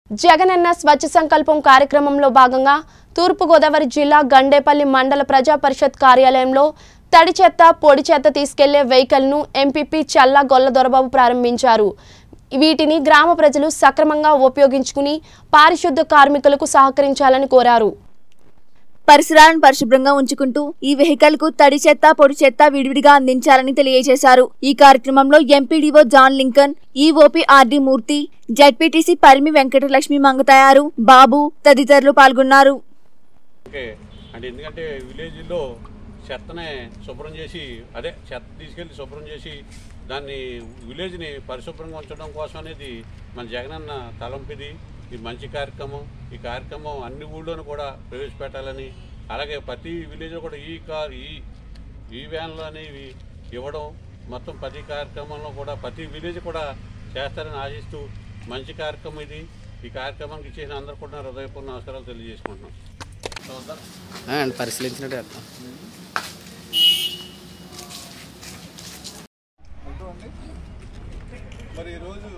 జగనన్న స్వచ్ఛ సంకల్పం కార్యక్రమంలో భాగంగా తూర్పుగోదావరి జిల్లా గండేపల్లి మండల ప్రజా పరిషత్ కార్యాలయంలో తడి చెత్త పొడి చెత్త తీసుకెళ్లే వెహికల్ను ఎంపీపీ చల్లా గొల్ల దొరబాబు ప్రారంభించారు వీటిని గ్రామ ప్రజలు సక్రమంగా ఉపయోగించుకుని పారిశుద్ధ కార్మికులకు సహకరించాలని కోరారు పరిసరాలను పరిశుభ్రంగా ఉంచుకుంటూ ఈ వెహికల్ కు తడి చెత్త పొడి చెత్త విడివిడిగా అందించాలని తెలియజేశారు ఈ కార్యక్రమంలో MPDO John Lincoln EOP RD Murthy ZPTC Parimi Venkatalakshmi Mangatayaru Babu తదితరులు పాల్గొన్నారు ఓకే అంటే ఎందుకంటే విలేజ్లో చెత్తనే శుభ్రం చేసి అదే చెత్త తీసుకెళ్ళి శుభ్రం చేసి దాన్ని విలేజ్ని పరిశుభ్రంగా ఉంచడం కోసం అనేది మన జగనన్న తలంపిది ఇది మంచి కార్యక్రమం ఈ కార్యక్రమం అన్ని ఊళ్ళోనూ కూడా ప్రవేశపెట్టాలని అలాగే ప్రతి విలేజ్లో కూడా ఈ కార్ ఈ ఈ వ్యాన్లు అనేవి ఇవ్వడం మొత్తం ప్రతి కార్యక్రమంలో కూడా ప్రతి విలేజ్ కూడా చేస్తారని ఆశిస్తూ మంచి కార్యక్రమం ఇది ఈ కార్యక్రమానికి ఇచ్చేసిన అందరూ కూడా హృదయపూర్ణ నమస్కారాలు తెలియజేసుకుంటున్నాం చూద్దాం అండ్ పరిశీలించినట్టు చేద్దాం అంటూ మరి ఈరోజు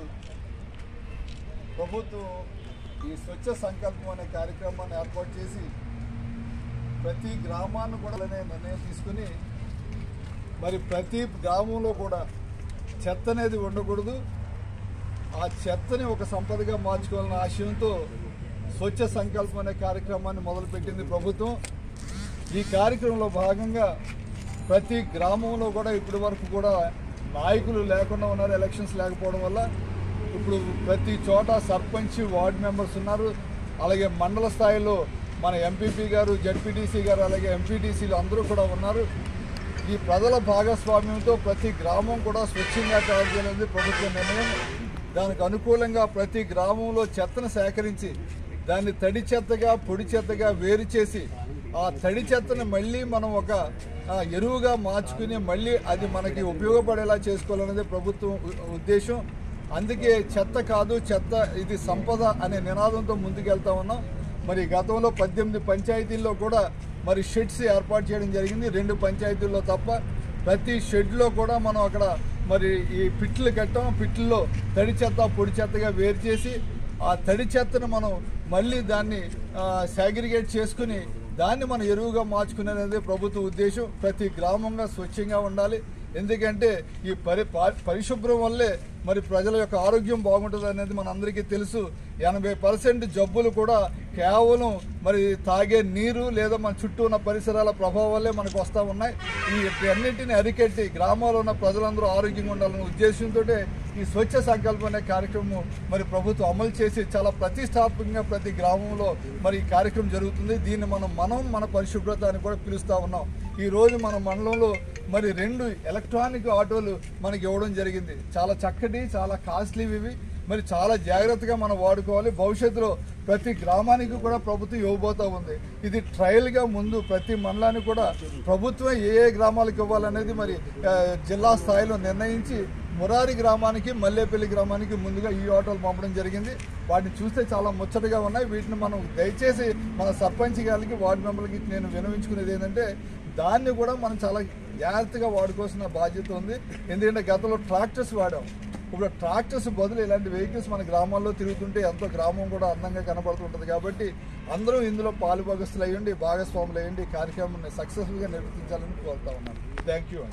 ప్రభుత్వం ఈ స్వచ్ఛ సంకల్పం అనే కార్యక్రమాన్ని ఏర్పాటు చేసి ప్రతి గ్రామాన్ని కూడా అనే నిర్ణయం తీసుకుని మరి ప్రతి గ్రామంలో కూడా చెత్త అనేది ఉండకూడదు ఆ చెత్తని ఒక సంపదగా మార్చుకోవాలన్న ఆశయంతో స్వచ్ఛ సంకల్పం అనే కార్యక్రమాన్ని మొదలుపెట్టింది ప్రభుత్వం ఈ కార్యక్రమంలో భాగంగా ప్రతి గ్రామంలో కూడా ఇప్పటి వరకు కూడా నాయకులు లేకుండా ఉన్నారు ఎలక్షన్స్ లేకపోవడం వల్ల ఇప్పుడు ప్రతి చోట సర్పంచ్ వార్డు మెంబర్స్ ఉన్నారు అలాగే మండల స్థాయిలో మన ఎంపీపీ గారు జడ్పీటీసీ గారు అలాగే ఎంపీటీసీలు అందరూ కూడా ఉన్నారు ఈ ప్రజల భాగస్వామ్యంతో ప్రతి గ్రామం కూడా స్వచ్ఛంగా తయారు చేయాలనేది ప్రభుత్వ నిర్ణయం దానికి అనుకూలంగా ప్రతి గ్రామంలో చెత్తను సేకరించి దాన్ని తడి చెత్తగా పొడి చెత్తగా వేరు చేసి ఆ తడి చెత్తను మళ్ళీ మనం ఒక ఆ, ఎరువుగా మార్చుకుని మళ్ళీ అది మనకి ఉపయోగపడేలా చేసుకోవాలనేది ప్రభుత్వం ఉ- ఉద్దేశం అందుకే చెత్త కాదు చెత్త ఇది సంపద అనే నినాదంతో ముందుకెళ్తా ఉన్నాం మరి గతంలో పద్దెనిమిది పంచాయతీల్లో కూడా మరి షెడ్స్ ఏర్పాటు చేయడం జరిగింది రెండు పంచాయతీల్లో తప్ప ప్రతి షెడ్లో కూడా మనం అక్కడ మరి ఈ పిట్లు కట్టాం పిట్లలో తడి చెత్త పొడి చెత్తగా వేరు చేసి ఆ తడి చెత్తను మనం మళ్ళీ దాన్ని సాగ్రిగేట్ చేసుకుని దాన్ని మనం ఎరువుగా మార్చుకునేది ప్రభుత్వ ఉద్దేశం ప్రతి గ్రామంగా స్వచ్ఛంగా ఉండాలి ఎందుకంటే ఈ పరి పా- పరిశుభ్రం వల్లే మరి ప్రజల యొక్క ఆరోగ్యం బాగుంటుంది అనేది మనందరికీ తెలుసు ఎనభై పర్సెంట్ జబ్బులు కూడా కేవలం మరి తాగే నీరు లేదా మన చుట్టూ ఉన్న పరిసరాల ప్రభావం వల్లే మనకు వస్తూ ఉన్నాయి ఈ అన్నింటిని అరికట్టి గ్రామాల్లో ఉన్న ప్రజలందరూ ఆరోగ్యంగా ఉండాలనే ఉద్దేశంతో ఈ స్వచ్ఛ సంకల్పం అనే కార్యక్రమం మరి ప్రభుత్వం అమలు చేసి చాలా ప్రతిష్టాత్మకంగా ప్రతి గ్రామంలో మరి ఈ కార్యక్రమం జరుగుతుంది దీన్ని మనం మనం మన పరిశుభ్రత అని కూడా పిలుస్తూ ఉన్నాం ఈ రోజు మన మండలంలో మరి రెండు ఎలక్ట్రానిక్ ఆటోలు మనకి ఇవ్వడం జరిగింది చాలా చక్కటి చాలా కాస్ట్లీవి ఇవి మరి చాలా జాగ్రత్తగా మనం వాడుకోవాలి భవిష్యత్తులో ప్రతి గ్రామానికి కూడా ప్రభుత్వం ఇవ్వబోతా ఉంది ఇది ట్రయల్గా ముందు ప్రతి మండలానికి కూడా ప్రభుత్వం ఏ ఏ గ్రామాలకు ఇవ్వాలనేది మరి ఆ, జిల్లా స్థాయిలో నిర్ణయించి మురారి గ్రామానికి మల్లేపల్లి గ్రామానికి ముందుగా ఈ ఆటోలు పంపడం జరిగింది వాటిని చూస్తే చాలా ముచ్చటగా ఉన్నాయి వీటిని మనం దయచేసి మన సర్పంచ్ గారికి వార్డు మెంబర్లకి నేను వినవించుకునేది ఏంటంటే దాన్ని కూడా మనం చాలా జాగ్రత్తగా వాడుకోవాల్సిన బాధ్యత ఉంది ఎందుకంటే గతంలో ట్రాక్టర్స్ వాడాం ఇప్పుడు ట్రాక్టర్స్ బదులు ఇలాంటి వెహికల్స్ మన గ్రామాల్లో తిరుగుతుంటే ఎంతో గ్రామం కూడా అందంగా కనబడుతుంటుంది కాబట్టి అందరూ ఇందులో పాలుభాగస్తులు అయ్యండి భాగస్వాములు అయ్యండి ఈ కార్యక్రమాన్ని సక్సెస్ఫుల్గా నిర్వర్తించాలని కోరుతా ఉన్నాను థ్యాంక్ యూ